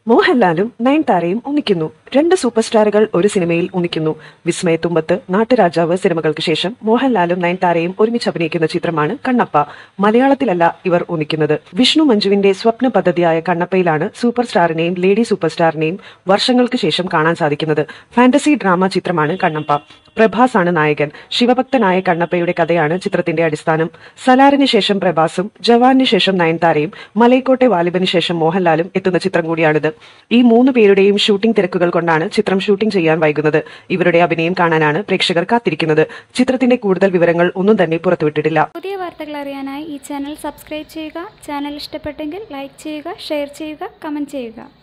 മോഹൻലാലും നയൻതാരയും ഒന്നിക്കുന്നു രണ്ട് സൂപ്പർ സ്റ്റാറുകൾ ഒരു സിനിമയിൽ ഒന്നിക്കുന്നു വിസ്മയത്തുമ്പത്ത് നാട്ടുരാജാവ് സിനിമകൾക്ക് ശേഷം മോഹൻലാലും നയൻതാരയും ഒരുമിച്ച് അഭിനയിക്കുന്ന ചിത്രമാണ് കണ്ണപ്പ മലയാളത്തിലല്ല ഇവർ ഒന്നിക്കുന്നത് വിഷ്ണു മഞ്ജുവിന്റെ സ്വപ്ന പദ്ധതിയായ കണ്ണപ്പയിലാണ് സൂപ്പർ സ്റ്റാറിനെയും ലേഡി സൂപ്പർ സ്റ്റാറിനെയും വർഷങ്ങൾക്ക് ശേഷം കാണാൻ സാധിക്കുന്നത് ഫാന്റസി ഡ്രാമ ചിത്രമാണ് കണ്ണപ്പ പ്രഭാസ് ആണ് നായകൻ ശിവഭക്തനായ കണ്ണപ്പയുടെ കഥയാണ് ചിത്രത്തിന്റെ അടിസ്ഥാനം സലാറിന് ശേഷം പ്രഭാസും ജവാന് ശേഷം നയൻതാരയും മലൈക്കോട്ടെ വാലിബന് ശേഷം മോഹൻലാലും എത്തുന്ന ചിത്രം കൂടിയാണിത് ഈ മൂന്ന് പേരുടെയും ഷൂട്ടിംഗ് തിരക്കുകൾ കൊണ്ടാണ് ചിത്രം ഷൂട്ടിംഗ് ചെയ്യാൻ വൈകുന്നത് ഇവരുടെ അഭിനയം കാണാനാണ് പ്രേക്ഷകർ കാത്തിരിക്കുന്നത് ചിത്രത്തിന്റെ കൂടുതൽ വിവരങ്ങൾ ഒന്നും തന്നെ പുറത്തുവിട്ടിട്ടില്ല പുതിയ വാർത്തകൾ അറിയാനായി ഈ ചാനൽ സബ്സ്ക്രൈബ് ചെയ്യുക ചാനൽ ഇഷ്ടപ്പെട്ടെങ്കിൽ ലൈക്ക് ചെയ്യുക ഷെയർ ചെയ്യുക കമൻറ്റ് ചെയ്യുക